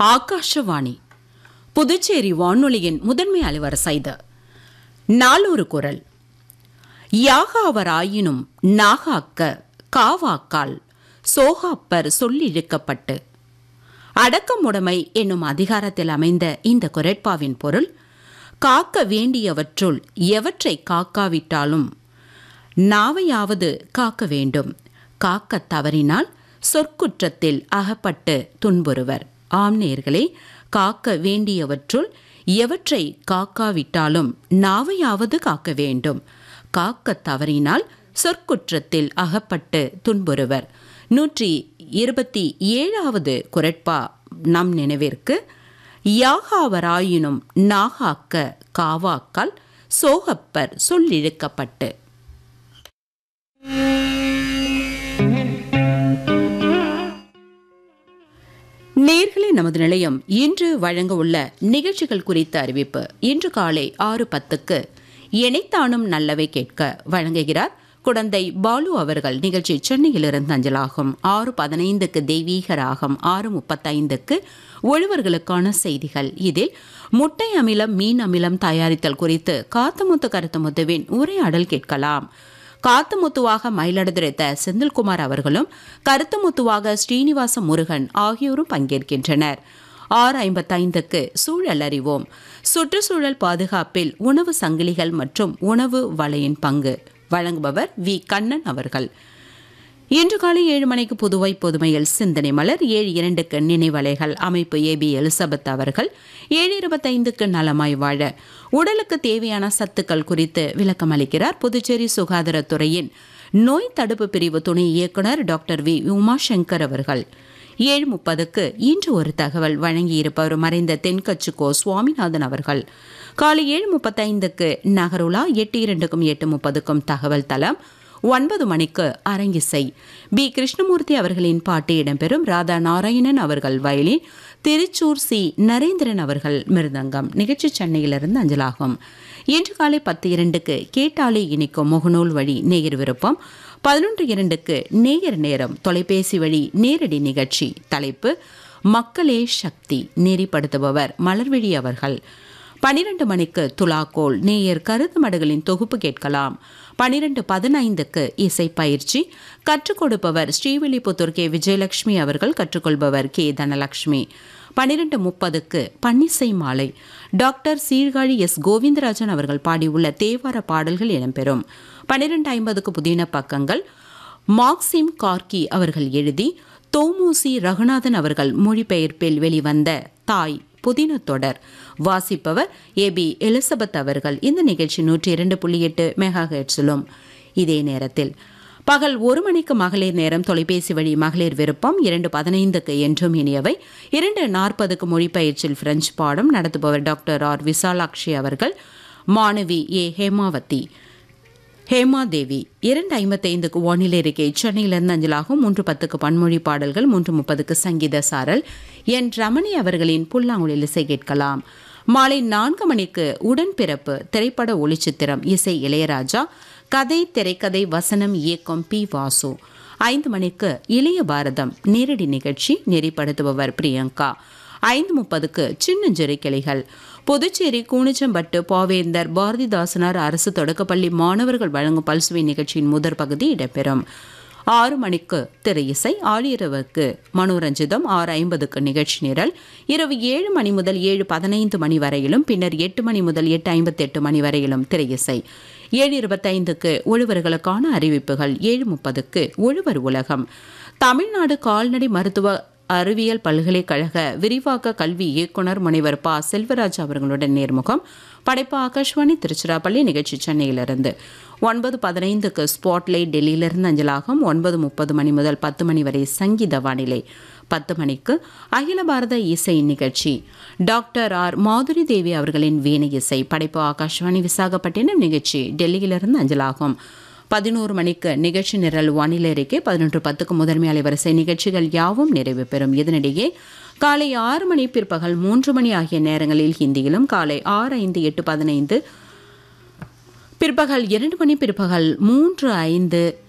ஆகாஷவாணி புதுச்சேரி வானொலியின் முதன்மை அலுவலர் இது நாளொரு குரல் யாகாவராயினும் நாகாக்க காவாக்கால் சோகாப்பர் சொல்லிழுக்கப்பட்டு அடக்கமுடைமை என்னும் அதிகாரத்தில் அமைந்த இந்த குரட்பாவின் பொருள் காக்க வேண்டியவற்றுள் எவற்றை காக்காவிட்டாலும் நாவையாவது காக்க வேண்டும் காக்கத் தவறினால் சொற்குற்றத்தில் அகப்பட்டு துன்புறுவர் ஆம் நேர்களே காக்க வேண்டியவற்றுள் எவற்றை காக்காவிட்டாலும் நாவையாவது காக்க வேண்டும் காக்கத் தவறினால் சொற்குற்றத்தில் அகப்பட்டு துன்புறுவர் நூற்றி இருபத்தி ஏழாவது குரட்பா நம் நினைவிற்கு யாகாவராயினும் நாகாக்க காவாக்கால் சோகப்பர் சொல்லிழுக்கப்பட்டு நேர்களே நமது நிலையம் இன்று வழங்க உள்ள நிகழ்ச்சிகள் குறித்த அறிவிப்பு இன்று காலை ஆறு பத்துக்கு இணைத்தானும் நல்லவை கேட்க வழங்குகிறார் குடந்தை பாலு அவர்கள் நிகழ்ச்சி சென்னையிலிருந்து அஞ்சலாகும் ஆறு பதினைந்துக்கு தெய்வீக ராகம் ஆறு முப்பத்தைந்துக்கு ஒழுவர்களுக்கான செய்திகள் இதில் முட்டை அமிலம் மீன் அமிலம் தயாரித்தல் குறித்து காத்தமுத்து கருத்துமுத்துவின் உரையாடல் கேட்கலாம் காத்துமுத்துவாக மயிலடுதுரைத்த செந்தில்குமார் அவர்களும் கருத்துமுத்துவாக ஸ்ரீனிவாச முருகன் ஆகியோரும் பங்கேற்கின்றனர் ஆறு ஐம்பத்தைந்துக்கு சூழல் அறிவோம் சுற்றுச்சூழல் பாதுகாப்பில் உணவு சங்கிலிகள் மற்றும் உணவு வலையின் பங்கு வழங்குபவர் வி கண்ணன் அவர்கள் இன்று காலை ஏழு மணிக்கு புதுவை புதுமையில் சிந்தனை மலர் ஏழு இரண்டுக்கு நினைவலைகள் அமைப்பு ஏ பி எலிசபெத் அவர்கள் ஏழு இருபத்தைந்துக்கு நலமாய் வாழ உடலுக்கு தேவையான சத்துக்கள் குறித்து விளக்கம் அளிக்கிறார் புதுச்சேரி சுகாதாரத்துறையின் நோய் தடுப்பு பிரிவு துணை இயக்குனர் டாக்டர் வி உமாசங்கர் அவர்கள் ஏழு முப்பதுக்கு இன்று ஒரு தகவல் வழங்கியிருப்பவர் மறைந்த தென்கட்சி கோ சுவாமிநாதன் அவர்கள் காலை ஏழு முப்பத்தைந்துக்கு நகருலா எட்டு இரண்டுக்கும் எட்டு முப்பதுக்கும் தகவல் தளம் ஒன்பது மணிக்கு அரங்கிசை பி கிருஷ்ணமூர்த்தி அவர்களின் பாட்டு இடம்பெறும் ராதா நாராயணன் அவர்கள் வயலின் திருச்சூர் சி நரேந்திரன் அவர்கள் மிருதங்கம் நிகழ்ச்சி சென்னையிலிருந்து அஞ்சலாகும் இன்று காலை பத்து இரண்டுக்கு கேட்டாலே இனிக்கும் முகநூல் வழி நேயர் விருப்பம் பதினொன்று இரண்டுக்கு நேயர் நேரம் தொலைபேசி வழி நேரடி நிகழ்ச்சி தலைப்பு மக்களே சக்தி நெறிப்படுத்துபவர் மலர்விழி அவர்கள் பனிரெண்டு மணிக்கு துலாக்கோல் நேயர் கருத்து மடுகளின் தொகுப்பு கேட்கலாம் பனிரெண்டு பதினைந்துக்கு இசை பயிற்சி கற்றுக் கொடுப்பவர் ஸ்ரீவில்லிபுத்தூர் கே விஜயலட்சுமி அவர்கள் கற்றுக்கொள்பவர் கே தனலட்சுமி பனிரெண்டு முப்பதுக்கு பன்னிசை மாலை டாக்டர் சீர்காழி எஸ் கோவிந்தராஜன் அவர்கள் பாடியுள்ள தேவார பாடல்கள் இடம்பெறும் பனிரெண்டு ஐம்பதுக்கு புதின பக்கங்கள் மார்க்சிம் கார்கி அவர்கள் எழுதி தோமூசி ரகுநாதன் அவர்கள் மொழிபெயர்ப்பில் வெளிவந்த தாய் புதின தொடர் வாசிப்பவர் ஏ பி எலிசபெத் அவர்கள் இந்த நிகழ்ச்சி நூற்றி இரண்டு புள்ளி எட்டு மெகா ஹெட்ஸிலும் இதே நேரத்தில் பகல் ஒரு மணிக்கு மகளிர் நேரம் தொலைபேசி வழி மகளிர் விருப்பம் இரண்டு பதினைந்துக்கு என்றும் இனியவை இரண்டு நாற்பதுக்கு மொழிப்பயிற்சியில் பிரெஞ்சு பாடம் நடத்துபவர் டாக்டர் ஆர் விசாலாட்சி அவர்கள் மாணவி ஏ ஹேமாவதி ஹேமா தேவி இரண்டு ஐம்பத்தைந்துக்கு வானிலை இருக்கை சென்னையிலிருந்து அஞ்சலாகும் மூன்று பத்துக்கு பன்மொழி பாடல்கள் மூன்று முப்பதுக்கு சங்கீத சாரல் என் ரமணி அவர்களின் புல்லாங்குழல் இசை கேட்கலாம் மாலை நான்கு மணிக்கு உடன்பிறப்பு திரைப்பட ஒளிச்சித்திரம் இசை இளையராஜா கதை திரைக்கதை வசனம் இயக்கம் பி வாசு ஐந்து மணிக்கு இளைய பாரதம் நேரடி நிகழ்ச்சி நெறிப்படுத்துபவர் பிரியங்கா ஐந்து முப்பதுக்கு சின்னஞ்சிறு கிளைகள் புதுச்சேரி கூனிச்சம்பட்டு பாவேந்தர் பாரதிதாசனார் அரசு தொடக்கப்பள்ளி மாணவர்கள் வழங்கும் பல்சுவை நிகழ்ச்சியின் முதற் பகுதி இடம்பெறும் ஆறு மணிக்கு திரை இசை ஆறு இரவுக்கு மனோரஞ்சிதம் ஆறு ஐம்பதுக்கு நிகழ்ச்சி நிரல் இரவு ஏழு மணி முதல் ஏழு பதினைந்து மணி வரையிலும் பின்னர் எட்டு மணி முதல் எட்டு ஐம்பத்தெட்டு மணி வரையிலும் திரை இசை ஏழு இருபத்தைந்துக்கு உழவர்களுக்கான அறிவிப்புகள் ஏழு முப்பதுக்கு உழவர் உலகம் தமிழ்நாடு கால்நடை மருத்துவ அறிவியல் பல்கலைக்கழக விரிவாக்க கல்வி இயக்குனர் முனைவர் ப செல்வராஜ் அவர்களுடன் நேர்முகம் படைப்பு ஆகாஷ்வாணி திருச்சிராப்பள்ளி நிகழ்ச்சி சென்னையிலிருந்து ஒன்பது பதினைந்துக்கு ஸ்பாட்லைட் டெல்லியிலிருந்து அஞ்சலாகும் ஒன்பது முப்பது மணி முதல் பத்து மணி வரை சங்கீத வானிலை பத்து மணிக்கு அகில பாரத இசை நிகழ்ச்சி டாக்டர் ஆர் மாதுரி தேவி அவர்களின் வீணை இசை படைப்பு ஆகாஷ்வாணி விசாகப்பட்டினம் நிகழ்ச்சி டெல்லியிலிருந்து அஞ்சலாகும் பதினோரு மணிக்கு நிகழ்ச்சி நிரல் வானிலை அறிக்கை பதினொன்று பத்துக்கு முதன்மை அலைவரிசை நிகழ்ச்சிகள் யாவும் நிறைவு பெறும் இதனிடையே காலை ஆறு மணி பிற்பகல் மூன்று மணி ஆகிய நேரங்களில் ஹிந்தியிலும் காலை ஆறு ஐந்து எட்டு பதினைந்து பிற்பகல் இரண்டு மணி பிற்பகல் மூன்று ஐந்து